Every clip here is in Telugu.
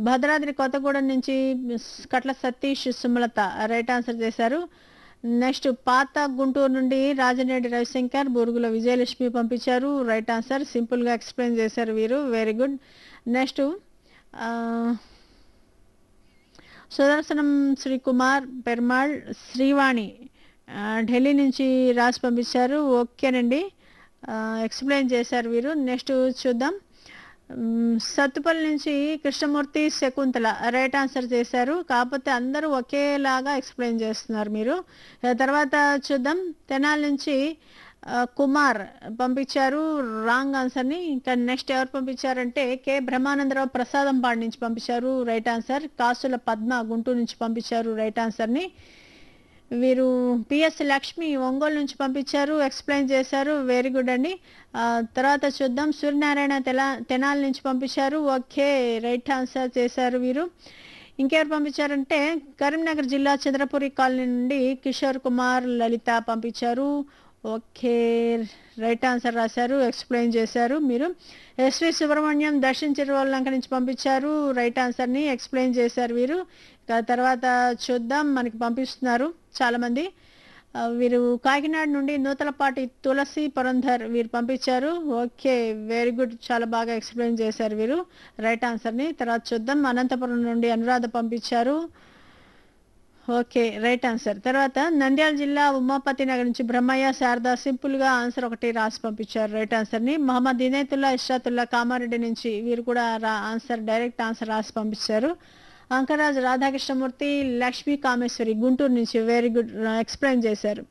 భద్రాద్రి కొత్తగూడెం నుంచి కట్ల సతీష్ సుమలత రైట్ ఆన్సర్ చేశారు నెక్స్ట్ పాత గుంటూరు నుండి రాజనేడి రవిశంకర్ బురుగుల విజయలక్ష్మి పంపించారు రైట్ ఆన్సర్ సింపుల్గా ఎక్స్ప్లెయిన్ చేశారు వీరు very good next Sudarshanam Srikumar Permal Srivani ఆ, ఢిల్లీ నుంచి రాసి పంపించారు ఓకేనండి ఆ, ఎక్స్ప్లెయిన్ చేశారు వీరు నెక్స్ట్ చూద్దాం మ్, సత్తుపల్లి నుంచి కృష్ణమూర్తి శకుంతల రైట్ ఆన్సర్ చేశారు కాకపోతే అందరూ ఒకేలాగా ఎక్స్ప్లెయిన్ చేస్తున్నారు మీరు ఆ తర్వాత చూద్దాం తెనాలి నుంచి ఆ, కుమార్ పంపించారు రాంగ్ ఆన్సర్ని ఇంకా నెక్స్ట్ ఎవరు పంపించారంటే కె బ్రహ్మానందరావు ప్రసాదం పాడు నుంచి పంపించారు రైట్ ఆన్సర్ కాసుల పద్మ గుంటూరు నుంచి పంపించారు రైట్ ఆన్సర్ని వీరు పిఎస్ లక్ష్మి ఒంగోలు నుంచి పంపించారు ఎక్స్ప్లెయిన్ చేశారు వెరీ గుడ్ అండి ఆ, తర్వాత చూద్దాం సూర్యనారాయణ తెలా తెనాలి నుంచి పంపించారు ఓకే రైట్ ఆన్సర్ చేశారు వీరు ఇంకెవరు పంపించారంటే కరీంనగర్ జిల్లా చంద్రపురి కాలనీ నుండి కిషోర్ కుమార్ లలిత పంపించారు ఓకే రైట్ ఆన్సర్ రాశారు ఎక్స్ప్లెయిన్ చేశారు మీరు ఎస్వి సుబ్రహ్మణ్యం దర్శన్ చిరువల్లంక నుంచి పంపించారు రైట్ ఆన్సర్ని ఎక్స్ప్లెయిన్ చేశారు వీరు ఇక తర్వాత చూద్దాం మనకి పంపిస్తున్నారు చాలామంది ఆ, వీరు కాకినాడ నుండి నూతలపాటి తులసి పురంధర్ వీరు పంపించారు ఓకే వెరీ గుడ్ చాలా బాగా ఎక్స్ప్లెయిన్ చేశారు వీరు రైట్ ఆన్సర్ని తర్వాత చూద్దాం అనంతపురం నుండి అనురాధ పంపించారు ఓకే రైట్ ఆన్సర్ తర్వాత నంద్యాల జిల్లా ఉమాపతి నగర్ నుంచి బ్రహ్మయ్య శారద సింపుల్ గా ఆన్సర్ ఒకటి రాసి పంపించారు రైట్ ఆన్సర్ ని మహమ్మద్ ఇనేతుల్లా ఇష్రాతుల్లా కామారెడ్డి నుంచి వీరు కూడా రా- ఆన్సర్ డైరెక్ట్ ఆన్సర్ రాసి పంపించారు అంకరాజ్ రాధాకృష్ణమూర్తి లక్ష్మీ కామేశ్వరి గుంటూరు నుంచి వెరీ గుడ్ ఎక్స్ప్లెయిన్ చేశారు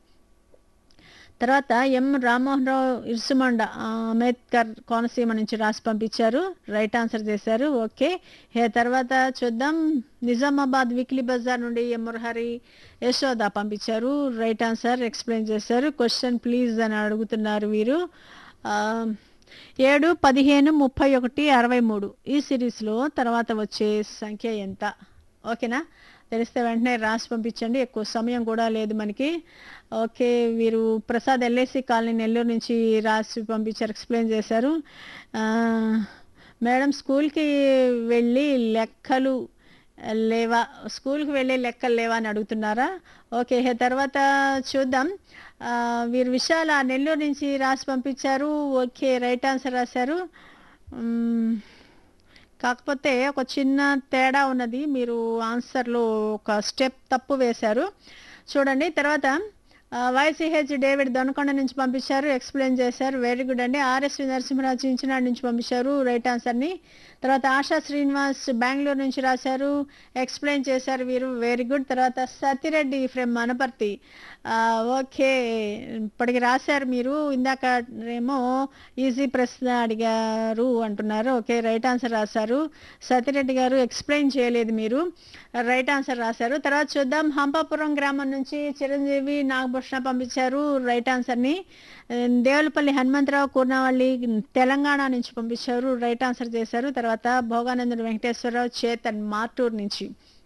తర్వాత ఎం రామ్మోహన్ రావు ఇర్సుమండ ఆ, అంబేద్కర్ కోనసీమ నుంచి రాసి పంపించారు రైట్ ఆన్సర్ చేశారు ఓకే ఏ తర్వాత చూద్దాం నిజామాబాద్ వీక్లీ బజార్ నుండి ఎం మురహరి యశోద పంపించారు రైట్ ఆన్సర్ ఎక్స్ప్లెయిన్ చేశారు క్వశ్చన్ ప్లీజ్ అని అడుగుతున్నారు వీరు ఆ, ఏడు పదిహేను ముప్పై ఒకటి అరవై మూడు ఈ సిరీస్లో తర్వాత వచ్చే సంఖ్య ఎంత ఓకేనా తెలిస్తే వెంటనే రాసి పంపించండి ఎక్కువ సమయం కూడా లేదు మనకి ఓకే వీరు ప్రసాద్ ఎల్ఐసి కాలనీ నెల్లూరు నుంచి రాసి పంపించారు ఎక్స్ప్లెయిన్ చేశారు ఆ, మేడం స్కూల్కి వెళ్ళి లెక్కలు లేవా స్కూల్కి వెళ్ళే లెక్కలు లేవా అని అడుగుతున్నారా ఓకే హే, తర్వాత చూద్దాం ఆ, వీరు విశాల నెల్లూరు నుంచి రాసి పంపించారు ఓకే రైట్ ఆన్సర్ రాశారు మ్మ్. కాకపోతే ఒక చిన్న తేడా ఉన్నది మీరు ఆన్సర్లో ఒక స్టెప్ తప్పు వేశారు చూడండి తర్వాత వైసీహెచ్ డేవిడ్ దొనకొండ నుంచి పంపించారు ఎక్స్ప్లెయిన్ చేశారు వెరీ గుడ్ అండి ఆర్ఎస్వి నరసింహరాజు ఇంచినాడు నుంచి పంపించారు రైట్ ఆన్సర్ని తర్వాత ఆశా శ్రీనివాస్ బెంగళూరు నుంచి రాశారు ఎక్స్ప్లెయిన్ చేశారు వీరు వెరీ గుడ్ తర్వాత సతిరెడ్డి ఫ్రమ్ మనపర్తి ఆ, ఓకే ఇప్పటికి రాశారు మీరు ఇందాక ఏమో ఈజీ ప్రశ్న అడిగారు అంటున్నారు ఓకే రైట్ ఆన్సర్ రాశారు సతిరెడ్డి గారు ఎక్స్ప్లెయిన్ చేయలేదు మీరు రైట్ ఆన్సర్ రాశారు తర్వాత చూద్దాం హంపాపురం గ్రామం నుంచి చిరంజీవి నాగభూషణ పంపించారు రైట్ ఆన్సర్ని దేవులపల్లి హనుమంతరావు కూర్నవల్లి తెలంగాణ నుంచి పంపించారు రైట్ ఆన్సర్ చేశారు తర్వాత భోగానందుడు వెంకటేశ్వరరావు చేతన్ మార్టూర్ నుంచి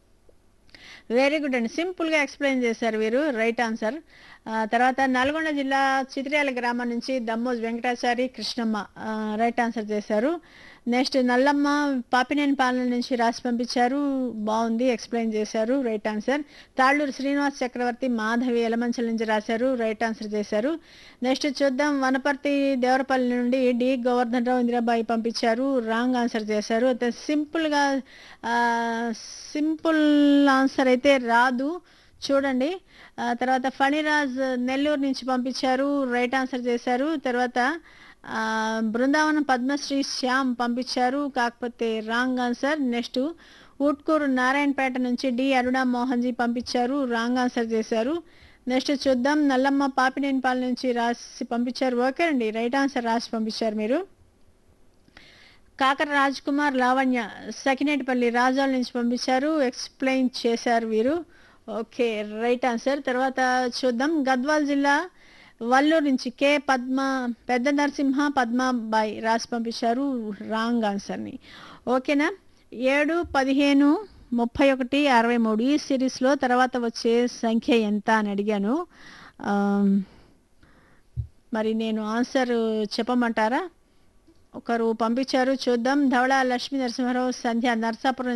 వెరీ గుడ్ అండి సింపుల్గా ఎక్స్ప్లెయిన్ చేశారు వీరు రైట్ ఆన్సర్ ఆ, తర్వాత నల్గొండ జిల్లా చిత్రియాల గ్రామం నుంచి దమ్మోజ్ వెంకటాచారి కృష్ణమ్మ ఆ, రైట్ ఆన్సర్ చేశారు నెక్స్ట్ నల్లమ్మ పాపినేని పాలన నుంచి రాసి పంపించారు బాగుంది ఎక్స్ప్లెయిన్ చేశారు రైట్ ఆన్సర్ తాళ్ళూరు శ్రీనివాస్ చక్రవర్తి మాధవి ఎలమంచల నుంచి రాశారు రైట్ ఆన్సర్ చేశారు నెక్స్ట్ చూద్దాం వనపర్తి దేవరపల్లి నుండి డి గోవర్ధన్ రావు ఇందిరాబాయి పంపించారు రాంగ్ ఆన్సర్ చేశారు అయితే సింపుల్గా ఆ, సింపుల్ ఆన్సర్ అయితే రాదు చూడండి ఆ, తర్వాత ఫణిరాజ్ నెల్లూరు నుంచి పంపించారు రైట్ ఆన్సర్ చేశారు తర్వాత ఆ, బృందావనం పద్మశ్రీ శ్యామ్ పంపించారు కాకపోతే wrong answer next Utkur Narayanpet నుంచి డి అరుణ మోహన్జీ పంపించారు రాంగ్ ఆన్సర్ చేశారు నెక్స్ట్ చూద్దాం నల్లమ్మ పాపినేనిపాల నుంచి రాసి పంపించారు ఓకే అండి రైట్ ఆన్సర్ రాసి పంపించారు మీరు కాకర రాజ్ కుమార్ లావణ్య సకినేటిపల్లి రాజాల నుంచి పంపించారు ఎక్స్ప్లెయిన్ చేశారు వీరు ఓకే రైట్ ఆన్సర్ తర్వాత చూద్దాం గద్వాల్ జిల్లా వల్లూరు నుంచి కే పద్మ పెద్ద నరసింహ పద్మాబాయి రాసి పంపించారు రాంగ్ ఆన్సర్ని ఓకేనా ఏడు పదిహేను ముప్పై ఒకటి అరవై మూడు ఈ సిరీస్లో తర్వాత వచ్చే సంఖ్య ఎంత అని అడిగాను ఆమ్, మరి నేను ఆన్సర్ చెప్పమంటారా ఒకరు పంపించారు చూద్దాం ధవళ లక్ష్మీ నరసింహారావు సంధ్య నర్సాపురం